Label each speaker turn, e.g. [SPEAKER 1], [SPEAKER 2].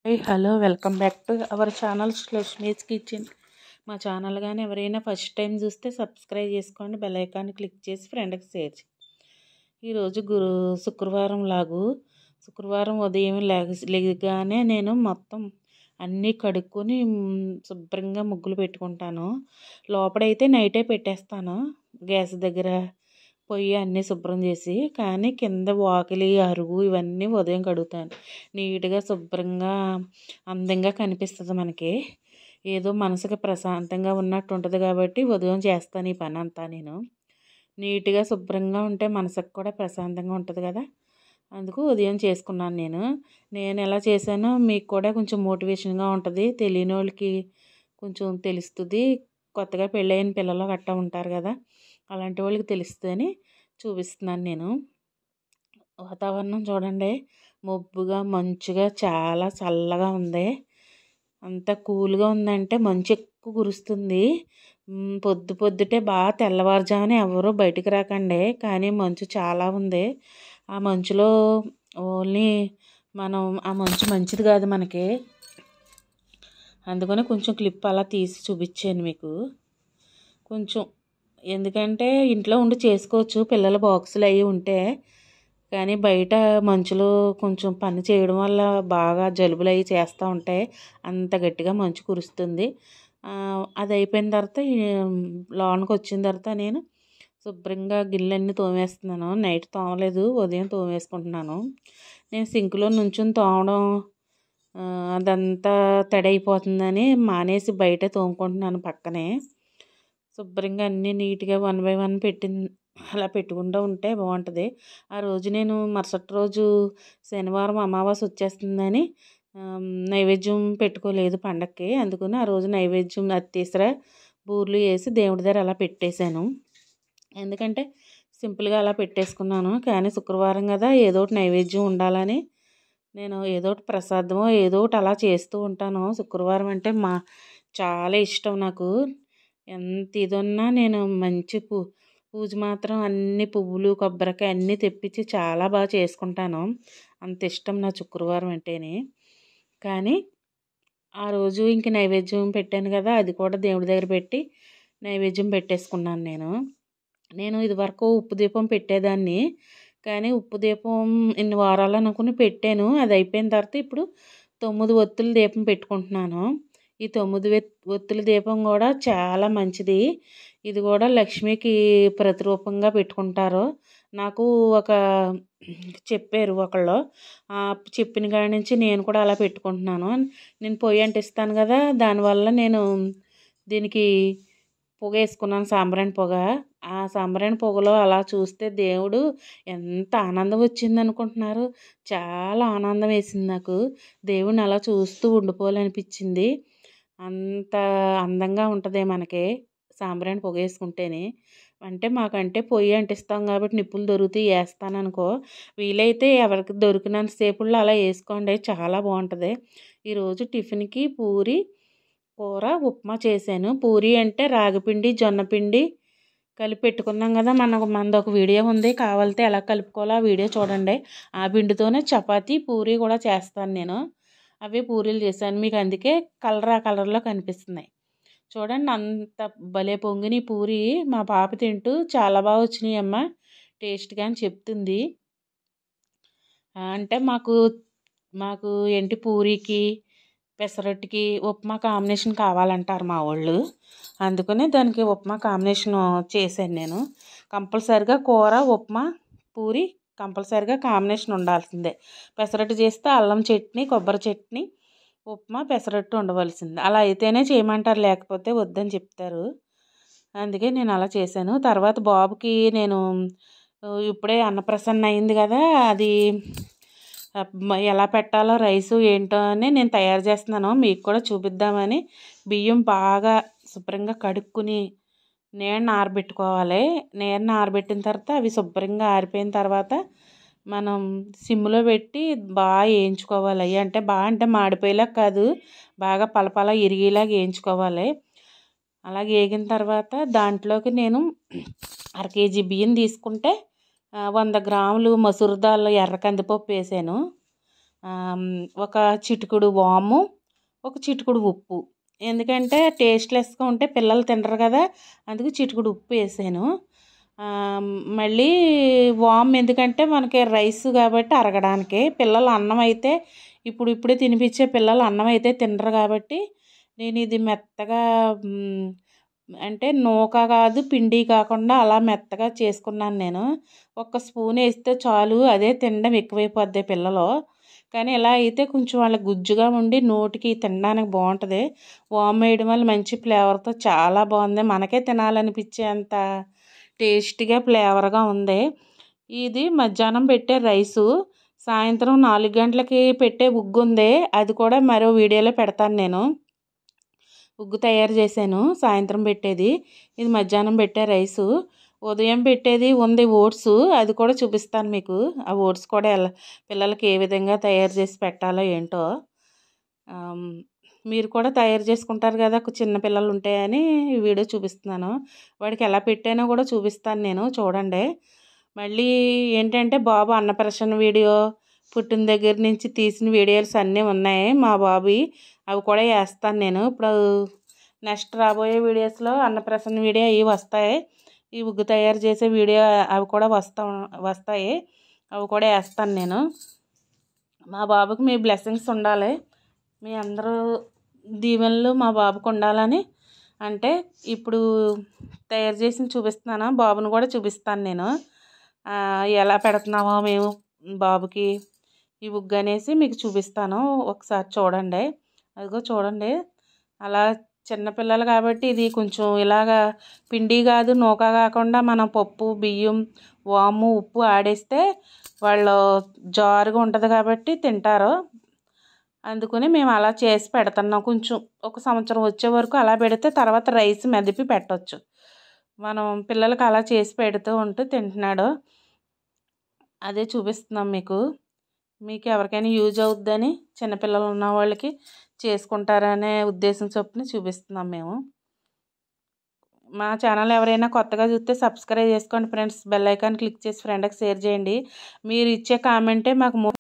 [SPEAKER 1] hi hello welcome back to our channel Lakshmi's kitchen మా channel కానీ ఎవరైనా ఫస్ట్ టైం చూస్తే సబ్స్క్రైబ్ చేసుకోండి బెల్ ఐకాన్ క్లిక్ చేసి ఫ్రెండ్కి షేర్ చేయండి ఈరోజు గురు శుక్రవారం లాగు శుక్రవారం ఉదయం లేగ లేగానే నేను మొత్తం అన్నీ కడుక్కొని మ్, శుభ్రంగా ముగ్గులు పెట్టుకుంటాను లోపడైతే నైటే పెట్టేస్తాను గ్యాస్ దగ్గర పొయ్యి అన్నీ శుభ్రం చేసి కానీ కింద వాకిలి అరుగు ఇవన్నీ ఉదయం కడుగుతాను నీట్గా శుభ్రంగా అందంగా కనిపిస్తుంది మనకి ఏదో మనసుకి ప్రశాంతంగా ఉన్నట్టు ఉంటుంది కాబట్టి ఉదయం చేస్తాను ఈ పని అంతా నేను నీట్గా శుభ్రంగా ఉంటే మనసుకు కూడా ప్రశాంతంగా ఉంటుంది కదా అందుకు ఉదయం చేసుకున్నాను నేను నేను ఎలా చేశానో మీకు కూడా కొంచెం మోటివేషన్గా ఉంటుంది తెలియని వాళ్ళకి కొంచెం తెలుస్తుంది కొత్తగా పెళ్ళైన పిల్లలు గట్టా ఉంటారు కదా అలాంటి వాళ్ళకి తెలుస్తుందని చూపిస్తున్నాను నేను వాతావరణం చూడండి మబ్బుగా మంచుగా చాలా చల్లగా ఉంది అంత కూల్గా ఉందంటే మంచు ఎక్కువ కురుస్తుంది మ్, పొద్దు పొద్దుటే బాగా తెల్లవారుజామున ఎవరు బయటికి రాకండి కానీ మంచు చాలా ఉంది ఆ మంచులో ఓన్లీ మనం ఆ మంచు మంచిది కాదు మనకి అందుకని కొంచెం క్లిప్ అలా తీసి చూపించాను మీకు కొంచెం ఎందుకంటే ఇంట్లో ఉండి చేసుకోవచ్చు పిల్లల బాక్సులు అవి ఉంటే కానీ బయట మంచులో కొంచెం పని చేయడం వల్ల బాగా జలుబులు అవి చేస్తూ ఉంటాయి అంత గట్టిగా మంచు కురుస్తుంది ఆ, అది అయిపోయిన తర్వాత ఈ లోనికి వచ్చిన తర్వాత నేను శుభ్రంగా గిన్నెలన్నీ తోమేస్తున్నాను నైట్ తోమలేదు ఉదయం తోమేసుకుంటున్నాను నేను సింక్లో నుంచుని తోమడం ఆ, అదంతా తడి అయిపోతుందని మానేసి బయట తోముకుంటున్నాను పక్కనే శుభ్రంగా అన్నీ నీట్గా వన్ బై వన్ పెట్టి అలా పెట్టుకుంటూ ఉంటే బాగుంటుంది ఆ రోజు నేను మరుసటి రోజు శనివారం అమావాస్య వచ్చేస్తుందని ఆమ్, నైవేద్యం పెట్టుకోలేదు పండక్కి అందుకని ఆ రోజు నైవేద్యం అత్తీసర బూర్లు వేసి దేవుడి దగ్గర అలా పెట్టేశాను ఎందుకంటే సింపుల్గా అలా పెట్టేసుకున్నాను కానీ శుక్రవారం కదా ఏదో ఒకటి నైవేద్యం ఉండాలని నేను ఏదో ఒకటి ప్రసాదమో ఏదో ఒకటి అలా చేస్తూ ఉంటాను శుక్రవారం అంటే మా చాలా ఇష్టం నాకు ఎంత ఇది ఉన్నా నేను మంచి పూ పూజ మాత్రం అన్ని పువ్వులు కొబ్బరికాయ అన్నీ తెప్పించి చాలా బాగా చేసుకుంటాను అంత ఇష్టం నా శుక్రవారం అంటేనే కానీ ఆ రోజు ఇంక నైవేద్యం పెట్టాను కదా అది కూడా దేవుడి దగ్గర పెట్టి నైవేద్యం పెట్టేసుకున్నాను నేను నేను ఇదివరకు ఉప్పు దీపం పెట్టేదాన్ని కానీ ఉప్పు దీపం ఇన్ని వారాలు అనుకుని పెట్టాను అది అయిపోయిన తర్వాత ఇప్పుడు తొమ్మిది ఒత్తుల దీపం పెట్టుకుంటున్నాను ఈ తొమ్మిది వెత్- ఒత్తుల దీపం కూడా చాలా మంచిది ఇది కూడా లక్ష్మికి ప్రతిరూపంగా పెట్టుకుంటారు నాకు ఒక చెప్పారు ఒకళ్ళు ఆ చెప్పిన కాడి నుంచి నేను కూడా అలా పెట్టుకుంటున్నాను నేను పొయ్యి అంటిస్తాను కదా దానివల్ల నేను దీనికి పొగ వేసుకున్నాను సాంబ్రాణి పొగ ఆ సాంబ్రాణి పొగలో అలా చూస్తే దేవుడు ఎంత ఆనందం వచ్చింది అనుకుంటున్నారు చాలా ఆనందం వేసింది నాకు దేవుడిని అలా చూస్తూ ఉండిపోవాలనిపించింది అంత అందంగా ఉంటుంది మనకి సాంబ్రాణి పొగ వేసుకుంటేనే అంటే మాకంటే పొయ్యి అంటిస్తాం కాబట్టి నిప్పులు దొరుకుతాయి వేస్తాను అనుకో వీలైతే ఎవరికి దొరికినంత సేపుల్లో అలా వేసుకోండి చాలా బాగుంటుంది ఈరోజు టిఫిన్కి పూరి కూర ఉప్మా చేశాను పూరి అంటే రాగిపిండి జొన్నపిండి కలిపి పెట్టుకున్నాం కదా మనకు మనది ఒక వీడియో ఉంది కావాలితే ఎలా కలుపుకోవాలో ఆ వీడియో చూడండి ఆ పిండితోనే చపాతీ పూరి కూడా చేస్తాను నేను అవి పూరీలు చేశాను మీకు అందుకే కలర్ ఆ కలర్లో కనిపిస్తున్నాయి చూడండి అంత భలే పొంగిని పూరి మా పాప తింటూ చాలా బాగా వచ్చినాయి అమ్మ టేస్ట్గా అని చెప్తుంది ఆ, అంటే మాకు మాకు ఏంటి పూరికి పెసరట్టుకి ఉప్మా కాంబినేషన్ కావాలంటారు మా వాళ్ళు అందుకని దానికి ఉప్మా కాంబినేషన్ చేశాను నేను కంపల్సరిగా కూర ఉప్మా పూరి కంపల్సరిగా కాంబినేషన్ ఉండాల్సిందే పెసరట్టు చేస్తే అల్లం చట్నీ కొబ్బరి చట్నీ ఉప్మా పెసరట్టు ఉండవలసింది అలా అయితేనే చేయమంటారు లేకపోతే వద్దని చెప్తారు అందుకే నేను అలా చేశాను తర్వాత బాబుకి నేను ఆ, ఇప్పుడే అన్నప్రసన్న అయింది కదా అది ఆ, మ- ఎలా పెట్టాలో రైసు ఏంటో అని నేను తయారు చేస్తున్నాను మీకు కూడా చూపిద్దామని బియ్యం బాగా శుభ్రంగా కడుక్కుని నీళ్ళని ఆరబెట్టుకోవాలి నీళ్ళని ఆరబెట్టిన తర్వాత అవి శుభ్రంగా ఆరిపోయిన తర్వాత మనం సిమ్లో పెట్టి బాగా వేయించుకోవాలి అవి అంటే బాగా అంటే మాడిపోయేలా కాదు బాగా పలపల ఇరిగేలాగా వేయించుకోవాలి అలాగే వేగిన తర్వాత దాంట్లోకి నేను అర కేజీ బియ్యం తీసుకుంటే ఆ, వంద గ్రాములు మసూర్ దాల్ ఎర్ర కందిపప్పు వేసాను ఆమ్, ఒక చిటికుడు వాము ఒక చిటికుడు ఉప్పు ఎందుకంటే టేస్ట్లెస్గా ఉంటే పిల్లలు తినరు కదా అందుకు చిటికుడు ఉప్పు వేసాను ఆమ్, మళ్ళీ వామ్ ఎందుకంటే మనకి రైస్ కాబట్టి అరగడానికి పిల్లలు అన్నం అయితే ఇప్పుడు ఇప్పుడే తినిపించే పిల్లలు అన్నం అయితే తినరు కాబట్టి నేను ఇది మెత్తగా మ్, అంటే నూక కాదు పిండి కాకుండా అలా మెత్తగా చేసుకున్నాను నేను ఒక్క స్పూన్ వేస్తే చాలు అదే తినడం ఎక్కువైపోద్ది పిల్లలు కానీ ఇలా అయితే కొంచెం వాళ్ళ గుజ్జుగా ఉండి నోటికి తినడానికి బాగుంటుంది వామ్ వేయడం వల్ల మంచి ఫ్లేవర్తో చాలా బాగుంది మనకే తినాలనిపించే అంత టేస్టీగా ఫ్లేవర్గా ఉంది ఇది మధ్యాహ్నం పెట్టే రైసు సాయంత్రం నాలుగు గంటలకి పెట్టే ఉగ్గు ఉంది అది కూడా మరో వీడియోలో పెడతాను నేను ఉగ్గు తయారు చేశాను సాయంత్రం పెట్టేది ఇది మధ్యాహ్నం పెట్టే రైసు ఉదయం పెట్టేది ఉంది ఓట్స్ అది కూడా చూపిస్తాను మీకు ఆ ఓట్స్ కూడా ఎలా పిల్లలకి ఏ విధంగా తయారు చేసి పెట్టాలో ఏంటో ఆమ్, మీరు కూడా తయారు చేసుకుంటారు కదా చిన్న పిల్లలు ఉంటాయని ఈ వీడియో చూపిస్తున్నాను వాడికి ఎలా పెట్టానో కూడా చూపిస్తాను నేను చూడండి మళ్ళీ ఏంటంటే బాబు అన్నప్రసన్న వీడియో పుట్టిన దగ్గర నుంచి తీసిన వీడియోస్ అన్నీ ఉన్నాయి మా బాబు అవి కూడా వేస్తాను నేను ఇప్పుడు నెక్స్ట్ రాబోయే వీడియోస్లో అన్నప్రసన్న వీడియో అవి వస్తాయి ఈ ఉగ్గు తయారు చేసే వీడియో అవి కూడా వస్తా వస్తాయి అవి కూడా వేస్తాను నేను మా బాబుకి మీ బ్లెస్సింగ్స్ ఉండాలి మీ అందరూ దీవెనలు మా బాబుకు ఉండాలని అంటే ఇప్పుడు తయారు చేసి చూపిస్తున్నాను బాబుని కూడా చూపిస్తాను నేను ఆ, ఎలా పెడుతున్నామో మేము బాబుకి ఈ ఉగ్గు అనేసి మీకు చూపిస్తాను ఒకసారి చూడండి అదిగో చూడండి అలా చిన్నపిల్లలు కాబట్టి ఇది కొంచెం ఇలాగా పిండి కాదు నూక కాకుండా మనం పప్పు బియ్యం వాము ఉప్పు ఆడేస్తే వాళ్ళు జారుగా ఉంటుంది కాబట్టి తింటారు అందుకని మేము అలా చేసి పెడుతున్నాం కొంచెం ఒక సంవత్సరం వచ్చే వరకు అలా పెడితే తర్వాత రైస్ మెదిపి పెట్టవచ్చు మనం పిల్లలకి అలా చేసి పెడుతూ ఉంటూ తింటున్నాడు అదే చూపిస్తున్నాం మీకు మీకు ఎవరికైనా యూజ్ అవుద్దని చిన్నపిల్లలు ఉన్న వాళ్ళకి చేసుకుంటారనే ఉద్దేశం చొప్పున చూపిస్తున్నాం మేము మా ఛానల్ ఎవరైనా కొత్తగా చూస్తే సబ్స్క్రైబ్ చేసుకోండి ఫ్రెండ్స్ బెల్ ఐకాన్ క్లిక్ చేసి ఫ్రెండ్కి షేర్ చేయండి మీరు ఇచ్చే కామెంటే మాకు